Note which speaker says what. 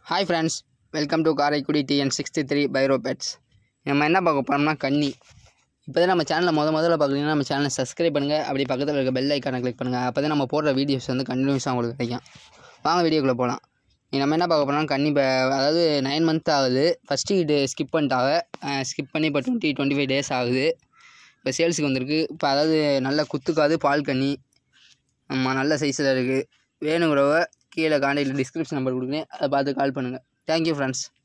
Speaker 1: hi friends welcome to Karaikudi TN sixty three pyro pets நம்ம என்ன பார்க்க போகிறோம்னா கன்னி இப்போ தான் நம்ம சேனலை முத முதல்ல பார்க்குறீங்கன்னா நம்ம சேனலை சப்ஸ்கிரைப் பண்ணுங்கள் அப்படி பக்கத்தில் இருக்க பெல் ஐக்கானை கிளிக் பண்ணுங்கள் அப்போ தான் நம்ம போடுற வீடியோஸ் வந்து கண்டினியூஸாக உங்களுக்கு கிடைக்கும் வாங்க வீடியோக்குள்ளே போகலாம் நீ நம்ம என்ன பார்க்க போகிறோம்னா கன்னி இப்போ அதாவது நைன் மந்த் ஆகுது ஃபஸ்ட்டு இது ஸ்கிப் பண்ணிட்டாங்க ஸ்கிப் பண்ணி இப்போ டுவெண்ட்டி டுவெண்ட்டி ஃபைவ் டேஸ் ஆகுது இப்போ சேல்ஸுக்கு வந்திருக்கு இப்போ அதாவது நல்ல குத்துக்காது பால் கன்னி ஆமாம் நல்ல சைஸில் இருக்குது வேணுங்கிறவ கீழே காண்டாக்டில் டிஸ்கிரிப்ஷன் நம்பர் கொடுக்குறேன் அதை பார்த்து கால் பண்ணுங்கள் தேங்க்யூ ஃப்ரெண்ட்ஸ்